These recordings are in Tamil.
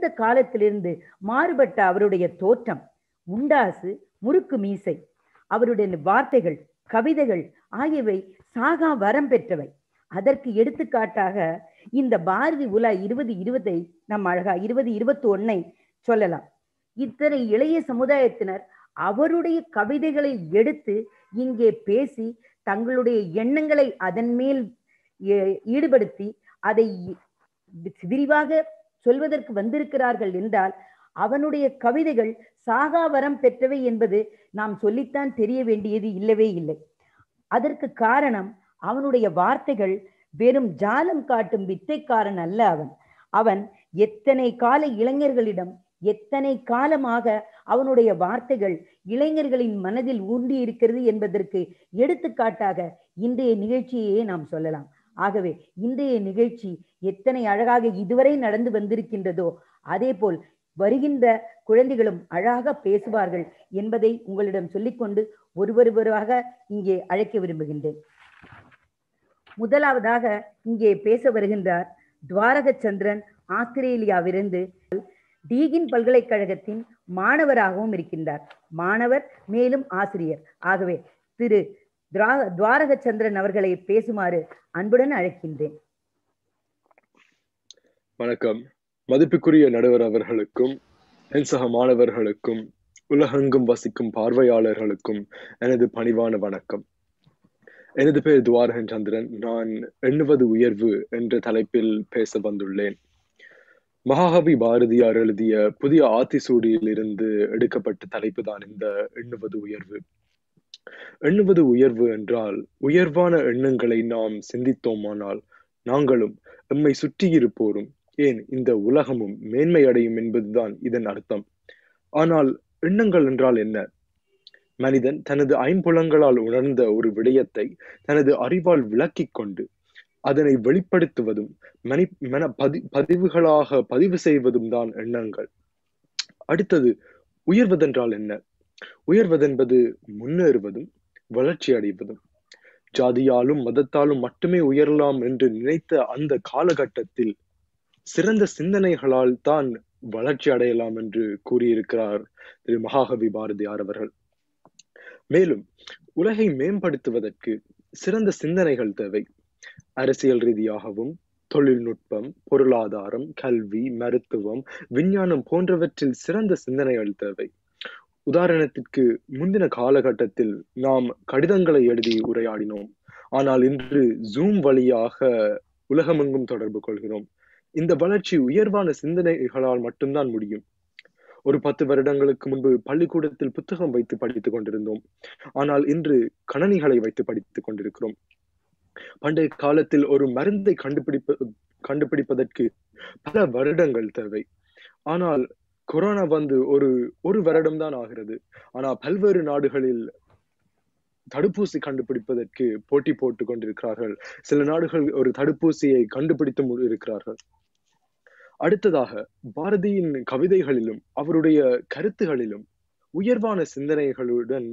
பிறந்த காலத்திலிருந்து மாறுபட்ட அவருடைய தோற்றம் முண்டாசு முறுக்கு மீசை அவருடைய வார்த்தைகள் கவிதைகள் ஆகியவை சாகா வரம் பெற்றவை அதற்கு எடுத்துக்காட்டாக இந்த பாரதி உலா இருபது இருபதை நம் அழகா இருபது இருபத்தி ஒன்னை சொல்லலாம் இத்தனை இளைய சமுதாயத்தினர் அவருடைய கவிதைகளை எடுத்து இங்கே பேசி தங்களுடைய எண்ணங்களை அதன் மேல் ஈடுபடுத்தி அதை விரிவாக சொல்வதற்கு வந்திருக்கிறார்கள் என்றால் அவனுடைய கவிதைகள் சாகாவரம் பெற்றவை என்பது நாம் சொல்லித்தான் தெரிய வேண்டியது இல்லவே இல்லை அதற்கு காரணம் அவனுடைய வார்த்தைகள் வெறும் ஜாலம் காட்டும் வித்தைக்காரன் அல்ல அவன் அவன் எத்தனை கால இளைஞர்களிடம் எத்தனை காலமாக அவனுடைய வார்த்தைகள் இளைஞர்களின் மனதில் ஊன்றி இருக்கிறது என்பதற்கு எடுத்துக்காட்டாக இன்றைய நிகழ்ச்சியே நாம் சொல்லலாம் ஆகவே இன்றைய நிகழ்ச்சி எத்தனை அழகாக இதுவரை நடந்து வந்திருக்கின்றதோ அதே போல் வருகின்ற குழந்தைகளும் அழகாக பேசுவார்கள் என்பதை உங்களிடம் சொல்லிக்கொண்டு ஒருவருவராக இங்கே அழைக்க விரும்புகின்றேன் முதலாவதாக இங்கே பேச வருகின்றார் துவாரகச்சந்திரன் ஆஸ்திரேலியாவிலிருந்து டீகின் பல்கலைக்கழகத்தின் மாணவராகவும் இருக்கின்றார் மாணவர் மேலும் ஆசிரியர் ஆகவே திரு துவாரகச்சந்திரன் அவர்களை பேசுமாறு அன்புடன் அழைக்கின்றேன் வணக்கம் மதிப்புக்குரிய நடுவர் அவர்களுக்கும் என் சக மாணவர்களுக்கும் உலகெங்கும் வசிக்கும் பார்வையாளர்களுக்கும் எனது பணிவான வணக்கம் எனது பெயர் துவாரகன் சந்திரன் நான் எண்ணுவது உயர்வு என்ற தலைப்பில் பேச வந்துள்ளேன் மகாகவி பாரதியார் எழுதிய புதிய ஆத்திசூடியில் இருந்து எடுக்கப்பட்ட தலைப்பு தான் இந்த எண்ணுவது உயர்வு எண்ணுவது உயர்வு என்றால் உயர்வான எண்ணங்களை நாம் சிந்தித்தோமானால் நாங்களும் எம்மை சுற்றியிருப்போரும் ஏன் இந்த உலகமும் மேன்மை அடையும் என்பதுதான் இதன் அர்த்தம் ஆனால் எண்ணங்கள் என்றால் என்ன மனிதன் தனது ஐம்புலங்களால் உணர்ந்த ஒரு விடயத்தை தனது அறிவால் விளக்கிக் கொண்டு அதனை வெளிப்படுத்துவதும் மனி மன பதி பதிவுகளாக பதிவு செய்வதும் தான் எண்ணங்கள் அடுத்தது உயர்வதென்றால் என்ன உயர்வதென்பது முன்னேறுவதும் வளர்ச்சி அடைவதும் ஜாதியாலும் மதத்தாலும் மட்டுமே உயரலாம் என்று நினைத்த அந்த காலகட்டத்தில் சிறந்த சிந்தனைகளால் தான் வளர்ச்சி அடையலாம் என்று கூறியிருக்கிறார் திரு மகாகவி பாரதியார் அவர்கள் மேலும் உலகை மேம்படுத்துவதற்கு சிறந்த சிந்தனைகள் தேவை அரசியல் ரீதியாகவும் தொழில்நுட்பம் பொருளாதாரம் கல்வி மருத்துவம் விஞ்ஞானம் போன்றவற்றில் சிறந்த சிந்தனைகள் தேவை உதாரணத்திற்கு முந்தின காலகட்டத்தில் நாம் கடிதங்களை எழுதி உரையாடினோம் ஆனால் இன்று ஜூம் வழியாக உலகமெங்கும் தொடர்பு கொள்கிறோம் இந்த வளர்ச்சி உயர்வான சிந்தனைகளால் மட்டும்தான் முடியும் ஒரு பத்து வருடங்களுக்கு முன்பு பள்ளிக்கூடத்தில் புத்தகம் வைத்து படித்துக் கொண்டிருந்தோம் ஆனால் இன்று கணனிகளை வைத்து படித்துக் கொண்டிருக்கிறோம் பண்டைய காலத்தில் ஒரு மருந்தை கண்டுபிடிப்ப கண்டுபிடிப்பதற்கு பல வருடங்கள் தேவை ஆனால் கொரோனா வந்து ஒரு ஒரு வருடம் தான் ஆகிறது ஆனா பல்வேறு நாடுகளில் தடுப்பூசி கண்டுபிடிப்பதற்கு போட்டி போட்டுக் கொண்டிருக்கிறார்கள் சில நாடுகள் ஒரு தடுப்பூசியை கண்டுபிடித்து இருக்கிறார்கள் அடுத்ததாக பாரதியின் கவிதைகளிலும் அவருடைய கருத்துகளிலும் உயர்வான சிந்தனைகளுடன்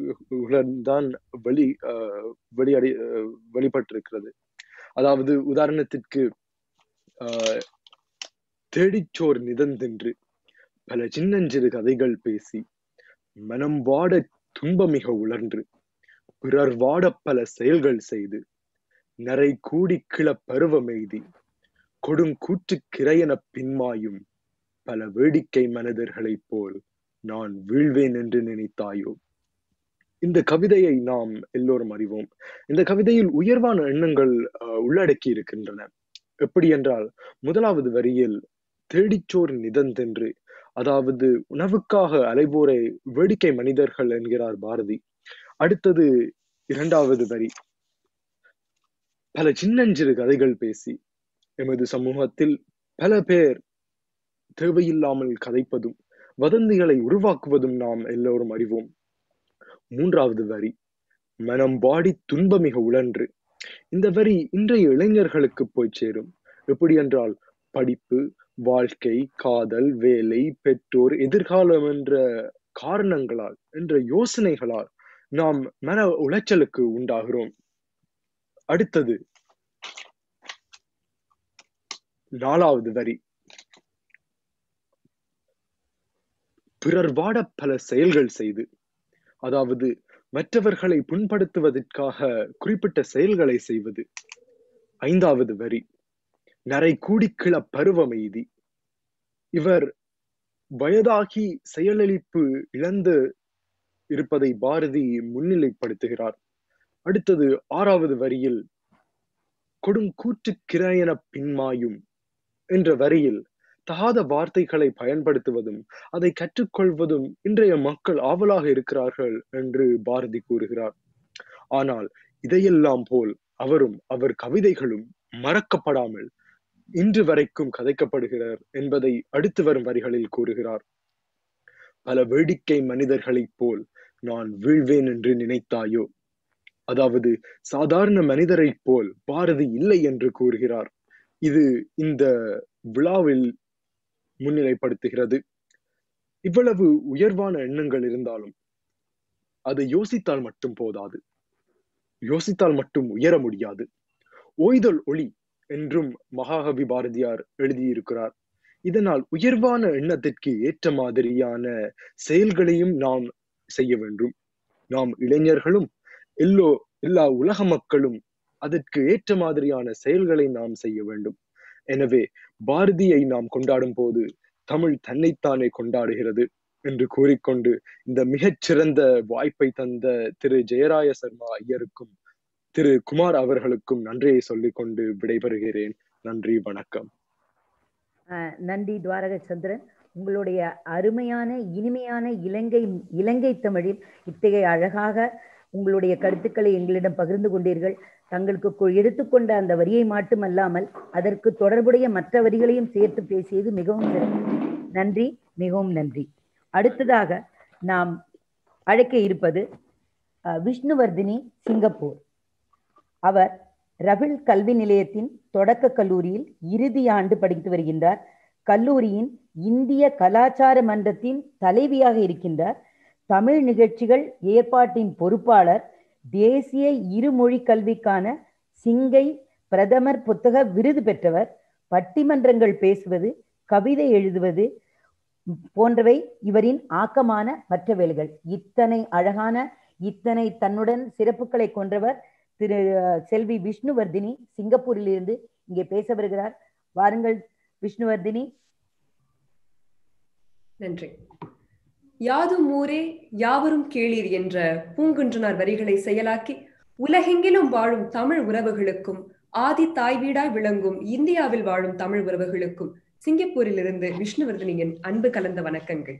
தான் வெளி வெளியடை வெளிப்பட்டிருக்கிறது அதாவது உதாரணத்திற்கு ஆஹ் தேடிச்சோர் நிதந்தென்று பல சின்னஞ்சிறு கதைகள் பேசி மனம் வாட துன்பமிக உழன்று பிறர் வாட பல செயல்கள் செய்து நரை கூடி கிள பருவமெய்தி கொடுங்கூற்று கிரையென பின்மாயும் பல வேடிக்கை மனிதர்களைப் போல் நான் வீழ்வேன் என்று நினைத்தாயோ இந்த கவிதையை நாம் எல்லோரும் அறிவோம் இந்த கவிதையில் உயர்வான எண்ணங்கள் உள்ளடக்கி இருக்கின்றன எப்படி என்றால் முதலாவது வரியில் தேடிச்சோர் நிதந்தென்று அதாவது உணவுக்காக அலைவோரை வேடிக்கை மனிதர்கள் என்கிறார் பாரதி அடுத்தது இரண்டாவது வரி பல சின்னஞ்சிறு கதைகள் பேசி எமது சமூகத்தில் பல பேர் தேவையில்லாமல் கதைப்பதும் வதந்திகளை உருவாக்குவதும் நாம் எல்லோரும் அறிவோம் மூன்றாவது வரி மனம் வாடி துன்பமிக உழன்று இந்த வரி இன்றைய இளைஞர்களுக்கு போய் சேரும் எப்படி என்றால் படிப்பு வாழ்க்கை காதல் வேலை பெற்றோர் எதிர்காலம் என்ற காரணங்களால் என்ற யோசனைகளால் நாம் மன உளைச்சலுக்கு உண்டாகிறோம் அடுத்தது நாலாவது வரி பிறர் வாட பல செயல்கள் செய்து அதாவது மற்றவர்களை புண்படுத்துவதற்காக குறிப்பிட்ட செயல்களை செய்வது ஐந்தாவது வரி நரை கூடிக்கிள பருவமெய்தி இவர் வயதாகி செயலளிப்பு இழந்து இருப்பதை பாரதி முன்னிலைப்படுத்துகிறார் அடுத்தது ஆறாவது வரியில் கொடுங்கூற்று கிரையன பின்மாயும் என்ற வரியில் தகாத வார்த்தைகளை பயன்படுத்துவதும் அதை கற்றுக்கொள்வதும் இன்றைய மக்கள் ஆவலாக இருக்கிறார்கள் என்று பாரதி கூறுகிறார் ஆனால் இதையெல்லாம் போல் அவரும் அவர் கவிதைகளும் மறக்கப்படாமல் இன்று வரைக்கும் கதைக்கப்படுகிறார் என்பதை அடுத்து வரும் வரிகளில் கூறுகிறார் பல வேடிக்கை மனிதர்களைப் போல் நான் வீழ்வேன் என்று நினைத்தாயோ அதாவது சாதாரண மனிதரைப் போல் பாரதி இல்லை என்று கூறுகிறார் இது இந்த விழாவில் முன்னிலைப்படுத்துகிறது இவ்வளவு உயர்வான எண்ணங்கள் இருந்தாலும் அதை யோசித்தால் மட்டும் போதாது யோசித்தால் மட்டும் உயர முடியாது ஓய்தல் ஒளி என்றும் மகாகவி பாரதியார் எழுதியிருக்கிறார் இதனால் உயர்வான எண்ணத்திற்கு ஏற்ற மாதிரியான செயல்களையும் நாம் செய்ய வேண்டும் நாம் இளைஞர்களும் எல்லோ எல்லா உலக மக்களும் அதற்கு ஏற்ற மாதிரியான செயல்களை நாம் செய்ய வேண்டும் எனவே பாரதியை நாம் கொண்டாடும் போது தமிழ் தன்னைத்தானே கொண்டாடுகிறது என்று கூறிக்கொண்டு இந்த மிகச்சிறந்த வாய்ப்பை தந்த திரு ஜெயராய சர்மா ஐயருக்கும் திரு குமார் அவர்களுக்கும் நன்றியை சொல்லிக்கொண்டு விடைபெறுகிறேன் நன்றி வணக்கம் நன்றி துவாரக சந்திரன் உங்களுடைய அருமையான இனிமையான இலங்கை இலங்கை தமிழில் இத்தகைய அழகாக உங்களுடைய கருத்துக்களை எங்களிடம் பகிர்ந்து கொண்டீர்கள் தங்களுக்கு எடுத்துக்கொண்ட அந்த வரியை மட்டுமல்லாமல் அதற்கு தொடர்புடைய மற்ற வரிகளையும் சேர்த்து பேசியது மிகவும் நன்றி மிகவும் நன்றி அடுத்ததாக நாம் அழைக்க இருப்பது விஷ்ணுவர்தினி சிங்கப்பூர் அவர் ரபிள் கல்வி நிலையத்தின் தொடக்க கல்லூரியில் இறுதி ஆண்டு படித்து வருகின்றார் கல்லூரியின் இந்திய கலாச்சார மன்றத்தின் தலைவியாக இருக்கின்றார் தமிழ் நிகழ்ச்சிகள் ஏற்பாட்டின் பொறுப்பாளர் தேசிய இருமொழி கல்விக்கான சிங்கை பிரதமர் புத்தக விருது பெற்றவர் பட்டிமன்றங்கள் பேசுவது கவிதை எழுதுவது போன்றவை இவரின் ஆக்கமான மற்ற வேலைகள் இத்தனை அழகான இத்தனை தன்னுடன் சிறப்புகளை கொன்றவர் திரு செல்வி விஷ்ணுவர்தினி சிங்கப்பூரிலிருந்து இங்கே பேச வருகிறார் வாருங்கள் விஷ்ணுவர்தினி நன்றி யாதும் ஊரே யாவரும் கேளீர் என்ற பூங்குன்றனார் வரிகளை செயலாக்கி உலகெங்கிலும் வாழும் தமிழ் உறவுகளுக்கும் ஆதி தாய் வீடாய் விளங்கும் இந்தியாவில் வாழும் தமிழ் உறவுகளுக்கும் சிங்கப்பூரில் இருந்து விஷ்ணுவர்தனியின் அன்பு கலந்த வணக்கங்கள்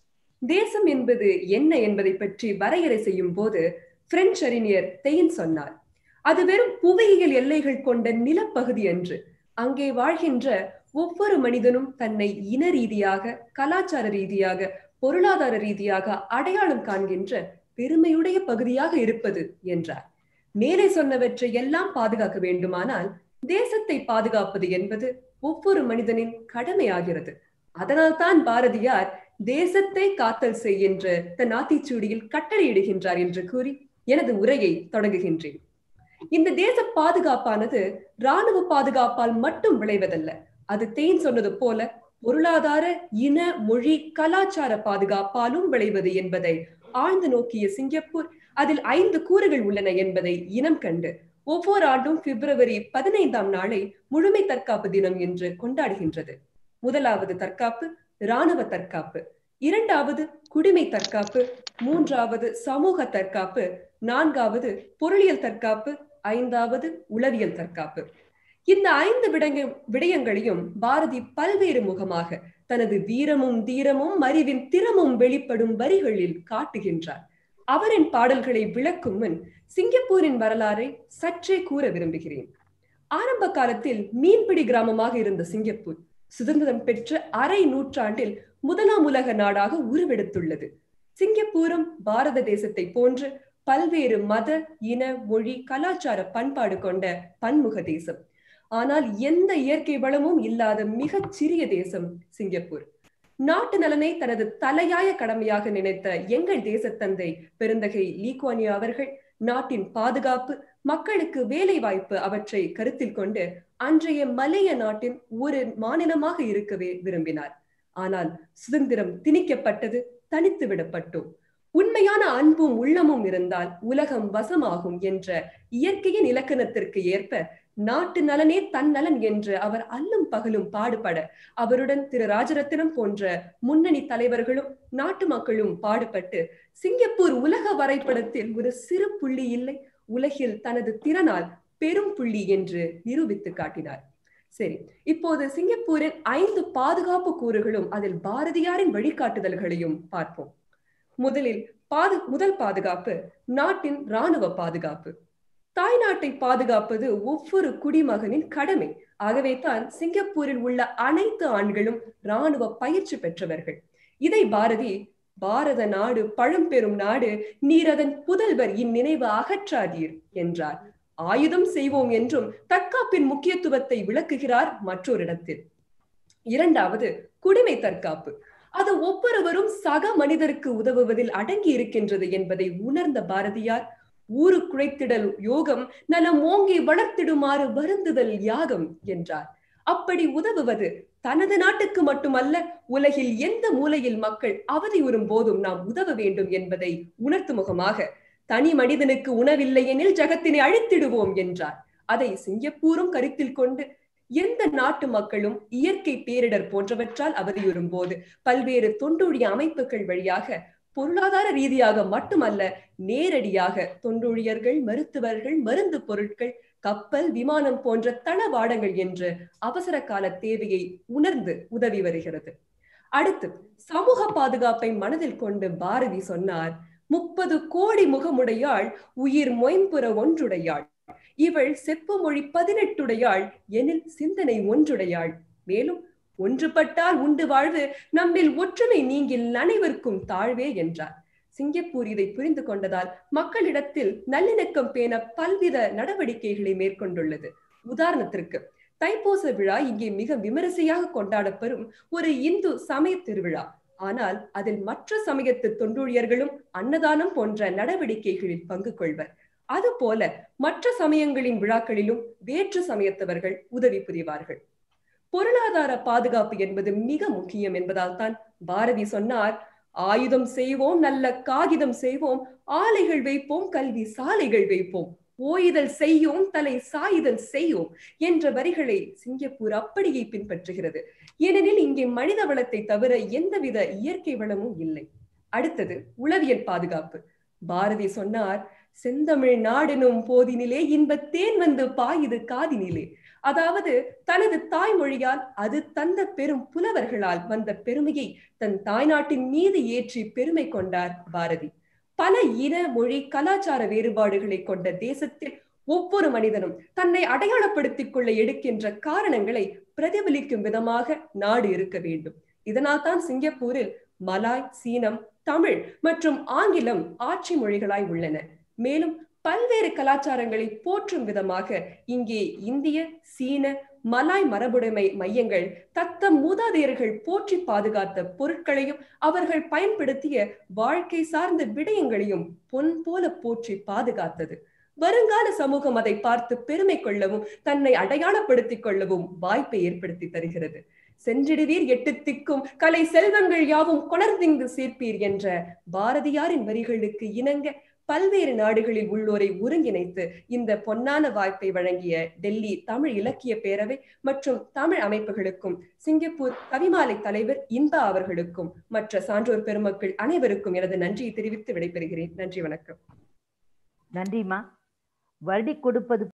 தேசம் என்பது என்ன என்பதை பற்றி வரையறை செய்யும் போது பிரெஞ்சு அறிஞர் தெயின் சொன்னார் அது வெறும் புவியியல் எல்லைகள் கொண்ட நிலப்பகுதி அன்று அங்கே வாழ்கின்ற ஒவ்வொரு மனிதனும் தன்னை இன ரீதியாக கலாச்சார ரீதியாக பொருளாதார ரீதியாக அடையாளம் காண்கின்ற பெருமையுடைய பகுதியாக இருப்பது என்றார் மேலே சொன்னவற்றை எல்லாம் பாதுகாக்க வேண்டுமானால் தேசத்தை பாதுகாப்பது என்பது ஒவ்வொரு மனிதனின் கடமையாகிறது அதனால்தான் பாரதியார் தேசத்தை காத்தல் செய் என்ற தன் ஆத்திச்சூடியில் கட்டளையிடுகின்றார் என்று கூறி எனது உரையை தொடங்குகின்றேன் இந்த தேச பாதுகாப்பானது இராணுவ பாதுகாப்பால் மட்டும் விளைவதல்ல அது தேன் சொன்னது போல பொருளாதார இன மொழி கலாச்சார பாதுகாப்பாலும் விளைவது என்பதை ஆழ்ந்து நோக்கிய சிங்கப்பூர் அதில் ஐந்து கூறுகள் உள்ளன என்பதை இனம் கண்டு ஒவ்வொரு ஆண்டும் பிப்ரவரி பதினைந்தாம் நாளை முழுமை தற்காப்பு தினம் என்று கொண்டாடுகின்றது முதலாவது தற்காப்பு இராணுவ தற்காப்பு இரண்டாவது குடிமை தற்காப்பு மூன்றாவது சமூக தற்காப்பு நான்காவது பொருளியல் தற்காப்பு ஐந்தாவது உளவியல் தற்காப்பு இந்த ஐந்து விடங்க விடயங்களையும் பாரதி பல்வேறு முகமாக தனது வீரமும் தீரமும் அறிவின் திறமும் வெளிப்படும் வரிகளில் காட்டுகின்றார் அவரின் பாடல்களை விளக்கும் முன் சிங்கப்பூரின் வரலாறை சற்றே கூற விரும்புகிறேன் ஆரம்ப காலத்தில் மீன்பிடி கிராமமாக இருந்த சிங்கப்பூர் சுதந்திரம் பெற்ற அரை நூற்றாண்டில் முதலாம் உலக நாடாக உருவெடுத்துள்ளது சிங்கப்பூரும் பாரத தேசத்தை போன்று பல்வேறு மத இன மொழி கலாச்சார பண்பாடு கொண்ட பன்முக தேசம் ஆனால் எந்த இயற்கை வளமும் இல்லாத மிகச் சிறிய தேசம் சிங்கப்பூர் நாட்டு நலனை தனது தலையாய கடமையாக நினைத்த எங்கள் தேசத்தந்தை பெருந்தகை லீக்வானியா அவர்கள் நாட்டின் பாதுகாப்பு மக்களுக்கு வேலை வாய்ப்பு அவற்றை கருத்தில் கொண்டு அன்றைய மலைய நாட்டின் ஒரு மாநிலமாக இருக்கவே விரும்பினார் ஆனால் சுதந்திரம் திணிக்கப்பட்டது தனித்து விடப்பட்டோம் உண்மையான அன்பும் உள்ளமும் இருந்தால் உலகம் வசமாகும் என்ற இயற்கையின் இலக்கணத்திற்கு ஏற்ப நாட்டு நலனே தன் நலன் என்று அவர் அல்லும் பகலும் பாடுபட அவருடன் திரு ராஜரத்தினம் போன்ற முன்னணி தலைவர்களும் நாட்டு மக்களும் பாடுபட்டு சிங்கப்பூர் உலக வரைபடத்தில் ஒரு சிறு புள்ளி இல்லை உலகில் தனது திறனால் பெரும் புள்ளி என்று நிரூபித்து காட்டினார் சரி இப்போது சிங்கப்பூரின் ஐந்து பாதுகாப்பு கூறுகளும் அதில் பாரதியாரின் வழிகாட்டுதல்களையும் பார்ப்போம் முதலில் பாது முதல் பாதுகாப்பு நாட்டின் இராணுவ பாதுகாப்பு தாய் நாட்டை பாதுகாப்பது ஒவ்வொரு குடிமகனின் கடமை ஆகவே தான் சிங்கப்பூரில் உள்ள அனைத்து ஆண்களும் இராணுவ பயிற்சி பெற்றவர்கள் இதை பாரதி பாரத நாடு பழம்பெரும் நாடு நீர் அதன் புதல்வர் இந்நினைவு அகற்றாதீர் என்றார் ஆயுதம் செய்வோம் என்றும் தற்காப்பின் முக்கியத்துவத்தை விளக்குகிறார் மற்றொரு இடத்தில் இரண்டாவது குடிமை தற்காப்பு அது ஒவ்வொருவரும் சக மனிதருக்கு உதவுவதில் அடங்கி இருக்கின்றது என்பதை உணர்ந்த பாரதியார் ஊரு குழைத்திடல் யோகம் நலம் ஓங்கி வளர்த்திடுமாறு வருந்துதல் யாகம் என்றார் அப்படி உதவுவது தனது நாட்டுக்கு மட்டுமல்ல உலகில் எந்த மூலையில் மக்கள் அவதியுறும் போதும் நாம் உதவ வேண்டும் என்பதை உணர்த்து முகமாக தனி மனிதனுக்கு உணவில்லை எனில் ஜகத்தினை அழித்திடுவோம் என்றார் அதை சிங்கப்பூரும் கருத்தில் கொண்டு எந்த நாட்டு மக்களும் இயற்கை பேரிடர் போன்றவற்றால் அவதியுறும் போது பல்வேறு தொண்டூழிய அமைப்புகள் வழியாக பொருளாதார ரீதியாக மட்டுமல்ல நேரடியாக தொண்டூழியர்கள் மருத்துவர்கள் மருந்து பொருட்கள் கப்பல் விமானம் போன்ற தளவாடங்கள் என்று அவசர கால தேவையை உணர்ந்து உதவி வருகிறது அடுத்து சமூக பாதுகாப்பை மனதில் கொண்டு பாரதி சொன்னார் முப்பது கோடி முகமுடையாள் உயிர் மொயம்புற ஒன்றுடையாள் இவள் செப்பு மொழி பதினெட்டுடையாள் எனில் சிந்தனை ஒன்றுடையாள் மேலும் ஒன்றுபட்டால் உண்டு வாழ்வு நம்மில் ஒற்றுமை நீங்கில் அனைவருக்கும் தாழ்வே என்றார் சிங்கப்பூர் இதை புரிந்து கொண்டதால் மக்களிடத்தில் நல்லிணக்கம் பேண பல்வித நடவடிக்கைகளை மேற்கொண்டுள்ளது உதாரணத்திற்கு தைப்பூச விழா இங்கே மிக விமரிசையாக கொண்டாடப்பெறும் ஒரு இந்து சமய திருவிழா ஆனால் அதில் மற்ற சமயத்து தொண்டூழியர்களும் அன்னதானம் போன்ற நடவடிக்கைகளில் பங்கு கொள்வர் அதுபோல மற்ற சமயங்களின் விழாக்களிலும் வேற்று சமயத்தவர்கள் உதவி புரிவார்கள் பொருளாதார பாதுகாப்பு என்பது மிக முக்கியம் என்பதால் தான் பாரதி சொன்னார் ஆயுதம் செய்வோம் நல்ல காகிதம் செய்வோம் ஆலைகள் வைப்போம் கல்வி சாலைகள் வைப்போம் ஓய்தல் செய்யோம் தலை சாயுதல் செய்யோம் என்ற வரிகளை சிங்கப்பூர் அப்படியே பின்பற்றுகிறது ஏனெனில் இங்கே மனித வளத்தை தவிர எந்தவித இயற்கை வளமும் இல்லை அடுத்தது உளவியல் பாதுகாப்பு பாரதி சொன்னார் செந்தமிழ் நாடெனும் போதினிலே இன்பத்தேன் வந்து பாயுது காதினிலே அதாவது தனது தாய்மொழியால் அது தந்த பெரும் புலவர்களால் வந்த பெருமையை தன் தாய்நாட்டின் மீது ஏற்றி பெருமை கொண்டார் பாரதி பல இன மொழி கலாச்சார வேறுபாடுகளை கொண்ட தேசத்தில் ஒவ்வொரு மனிதனும் தன்னை அடையாளப்படுத்திக் கொள்ள எடுக்கின்ற காரணங்களை பிரதிபலிக்கும் விதமாக நாடு இருக்க வேண்டும் இதனால் தான் சிங்கப்பூரில் மலாய் சீனம் தமிழ் மற்றும் ஆங்கிலம் ஆட்சி மொழிகளாய் உள்ளன மேலும் பல்வேறு கலாச்சாரங்களை போற்றும் விதமாக இங்கே இந்திய சீன மலாய் மரபுடைமை மையங்கள் தத்தம் மூதாதையர்கள் போற்றி பாதுகாத்த பொருட்களையும் அவர்கள் பயன்படுத்திய வாழ்க்கை சார்ந்த விடயங்களையும் பொன் போல போற்றி பாதுகாத்தது வருங்கால சமூகம் அதை பார்த்து பெருமை கொள்ளவும் தன்னை அடையாளப்படுத்திக் கொள்ளவும் வாய்ப்பை ஏற்படுத்தி தருகிறது சென்றிடுவீர் எட்டு திக்கும் கலை செல்வங்கள் யாவும் கொணர்ந்திங்கு சேர்ப்பீர் என்ற பாரதியாரின் வரிகளுக்கு இணங்க பல்வேறு நாடுகளில் உள்ளோரை ஒருங்கிணைத்து இந்த பொன்னான வாய்ப்பை வழங்கிய டெல்லி தமிழ் இலக்கிய பேரவை மற்றும் தமிழ் அமைப்புகளுக்கும் சிங்கப்பூர் கவிமாலை தலைவர் இன்பா அவர்களுக்கும் மற்ற சான்றோர் பெருமக்கள் அனைவருக்கும் எனது நன்றியை தெரிவித்து விடைபெறுகிறேன் நன்றி வணக்கம் நன்றிமா வருடி கொடுப்பது